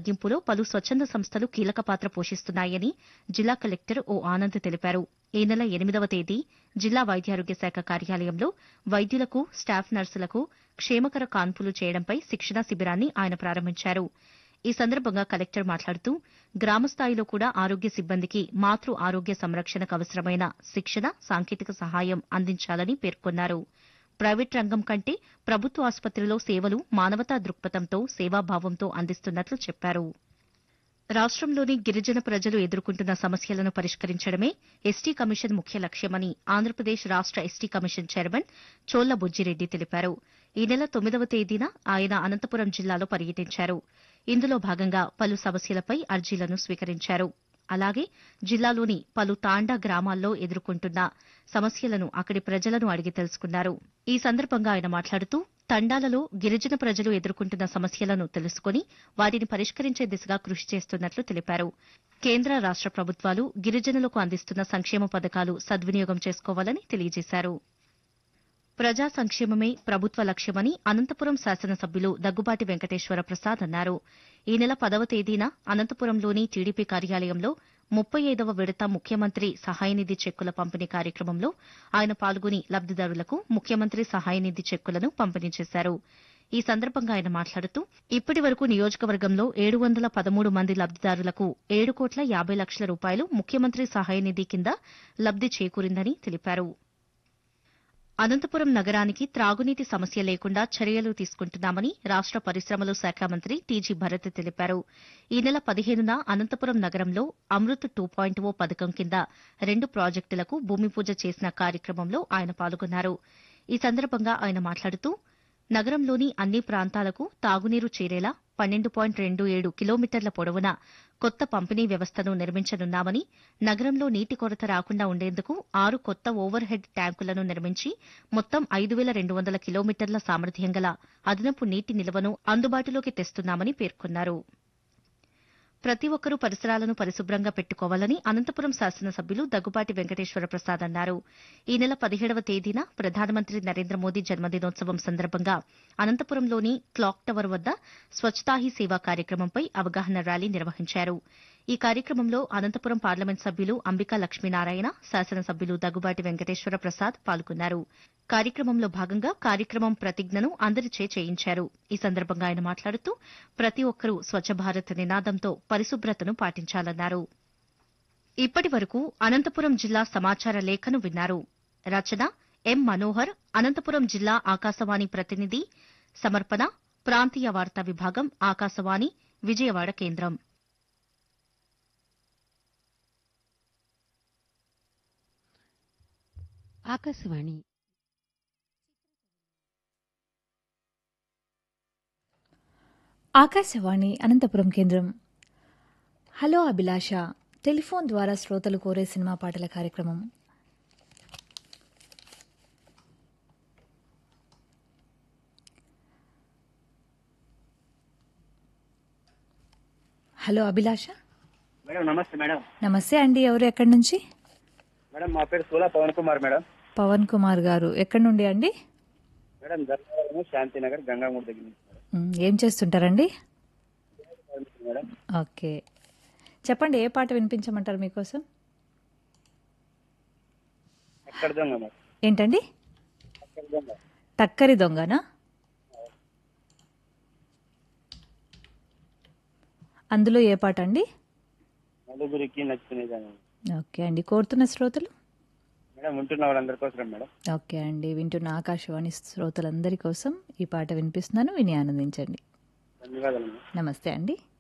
తగ్గింపులో పలు స్వచ్ఛంద సంస్థలు కీలక పాత్ర పోషిస్తున్నాయని జిల్లా కలెక్టర్ ఓ ఆనంద్ తెలిపారు ఈ నెల ఎనిమిదవ తేదీ జిల్లా వైద్యారోగ్య శాఖ కార్యాలయంలో వైద్యులకు స్టాఫ్ నర్సులకు క్షేమకర కాన్పులు చేయడంపై శిక్షణా శిబిరాన్ని ఆయన ప్రారంభించారు ఈ సందర్భంగా కలెక్టర్ మాట్లాడుతూ గ్రామ స్థాయిలో కూడా ఆరోగ్య సిబ్బందికి మాతృ ఆరోగ్య సంరక్షణకు అవసరమైన శిక్షణ సాంకేతిక సహాయం అందించాలని పేర్కొన్నారు ప్రైవేట్ రంగం కంటే ప్రభుత్వ ఆసుపత్రిలో సేవలు మానవతా దృక్పథంతో సేవాభావంతో అందిస్తున్నట్లు చెప్పారు రాష్ట్రంలోని గిరిజన ప్రజలు ఎదుర్కొంటున్న సమస్యలను పరిష్కరించడమే ఎస్టీ కమిషన్ ముఖ్య లక్ష్యమని ఆంధ్రప్రదేశ్ రాష్ట ఎస్టీ కమిషన్ చైర్మన్ చోళ్ల బుజ్జిరెడ్డి తెలిపారు ఈ నెల తొమ్మిదవ తేదీన ఆయన అనంతపురం జిల్లాలో పర్యటించారు ఇందులో భాగంగా పలు సమస్యలపై అర్జీలను స్వీకరించారు అలాగే జిల్లాలోని పలు తాండా గ్రామాల్లో ఎదుర్కొంటున్న సమస్యలను అక్కడి ప్రజలను అడిగి తెలుసుకున్నారు ఈ సందర్భంగా ఆయన మాట్లాడుతూ తండాలలో గిరిజన ప్రజలు ఎదుర్కొంటున్న సమస్యలను తెలుసుకుని వాటిని పరిష్కరించే దిశగా కృషి చేస్తున్నట్లు తెలిపారు కేంద్ర రాష్ట ప్రభుత్వాలు గిరిజనులకు అందిస్తున్న సంక్షేమ పథకాలు సద్వినియోగం చేసుకోవాలని తెలియజేశారు ప్రజా సంక్షేమమే ప్రభుత్వ లక్ష్యమని అనంతపురం శాసనసభ్యులు దగ్గుబాటి వెంకటేశ్వర ప్రసాద్ అన్నారు ఈ నెల పదవ తేదీన అనంతపురంలోని టీడీపీ కార్యాలయంలో ముప్పై ఐదవ విడత ముఖ్యమంత్రి సహాయనిధి చెక్కుల పంపిణీ కార్యక్రమంలో ఆయన పాల్గొని లబ్దిదారులకు ముఖ్యమంత్రి సహాయనిధి చెక్కులను పంపిణీ చేశారు ఈ సందర్భంగా ఆయన మాట్లాడుతూ ఇప్పటి వరకు నియోజకవర్గంలో ఏడు వందల పదమూడు మంది లబ్దిదారులకు ఏడు కోట్ల యాబై లక్షల రూపాయలు ముఖ్యమంత్రి సహాయనిధి కింద లబ్ది చేకూరిందని తెలిపారు అనంతపురం నగరానికి త్రాగునీటి సమస్య లేకుండా చర్యలు తీసుకుంటున్నామని రాష్ట పరిశ్రమల శాఖ మంత్రి టీజీ భరత్ తెలిపారు ఈ నెల పదిహేనున అనంతపురం నగరంలో అమృత్ టూ పాయింట్ ఓ పథకం కింద రెండు ప్రాజెక్టులకు భూమి పూజ చేసిన కార్యక్రమంలో ఆయన పాల్గొన్నారు ఈ సందర్భంగా ఆయన మాట్లాడుతూ నగరంలోని అన్ని ప్రాంతాలకు తాగునీరు చేరేలా పన్నెండు పాయింట్ రెండు ఏడు కిలోమీటర్ల పొడవున కొత్త పంపిణీ వ్యవస్థను నిర్మించనున్నామని నగరంలో నీటి కొరత రాకుండా ఉండేందుకు ఆరు కొత్త ఓవర్ హెడ్ ట్యాంకులను నిర్మించి మొత్తం ఐదు వేల రెండు వందల కిలోమీటర్ల సామర్థ్యం గల అదనపు నీటి నిల్వను అందుబాటులోకి తెస్తున్నామని పేర్కొన్నారు ప్రతి ఒక్కరూ పరిసరాలను పరిశుభ్రంగా పెట్టుకోవాలని అనంతపురం శాసనసభ్యులు దగ్గుబాటి వెంకటేశ్వర ప్రసాద్ అన్నారు ఈ నెల పదిహేడవ తేదీన ప్రధానమంత్రి నరేంద్ర మోదీ జన్మదినోత్సవం సందర్భంగా అనంతపురంలోని క్లాక్ టవర్ వద్ద స్వచ్ఛతా హీ సేవా కార్యక్రమంపై అవగాహన ర్యాలీ నిర్వహించారు ఈ కార్యక్రమంలో అనంతపురం పార్లమెంట్ సభ్యులు అంబికా లక్ష్మీనారాయణ శాసనసభ్యులు దగ్గుబాటి వెంకటేశ్వర ప్రసాద్ పాల్గొన్నారు కార్యక్రమంలో భాగంగా కార్యక్రమం ప్రతిజ్ఞను అందరిచే చేయించారు ఈ సందర్భంగా ఆయన మాట్లాడుతూ ప్రతి ఒక్కరూ స్వచ్ఛ భారత్ నినాదంతో పరిశుభ్రతను పాటించాలన్నారు ఇప్పటి వరకు అనంతపురం జిల్లా సమాచార లేఖను విన్నారు రచన ఎం మనోహర్ అనంతపురం జిల్లా ఆకాశవాణి ప్రతినిధి సమర్పణ ప్రాంతీయ వార్తా విభాగం ఆకాశవాణి విజయవాడ కేంద్రం ఆకాశవాణి ఆకాశవాణి అనంతపురం కేంద్రం హలో అభిలాష టెలిఫోన్ ద్వారా శ్రోతలు కోరే సినిమా పాటల కార్యక్రమం హలో అభిలాష మేడం నమస్తే మేడం నమస్తే అండి ఎవరు ఎక్కడి నుంచి మేడం మా పేరు సోలా పవన్ కుమార్ మేడం పవన్ కుమార్ గారు ఎక్కడి నుండి అండి మేడం ధర్మవరం శాంతినగర్ గంగామూడి దగ్గర నుంచి మేడం. మ్, ఏం చేస్తుంటారండి మేడం ఓకే చెప్పండి ఏ పాట వినిపించమంటారు మీకోసం ఎక్కడ దొంగ మేడం ఏంటండి ఎక్కడ దొంగ టక్కరి దొంగనా అందులో ఏ పాట అండి నలుగురికి నచ్చుకునేదాన్ని ఓకే అండి కోరుతున్న శ్రోతలు మేడం ఉంటున్న వాళ్ళందరి కోసం మేడం ఓకే అండి వింటున్న ఆకాశవాణి శ్రోతలందరి కోసం ఈ పాట వినిపిస్తున్నాను విని ఆనందించండి ధన్యవాదాలు మేడం నమస్తే అండి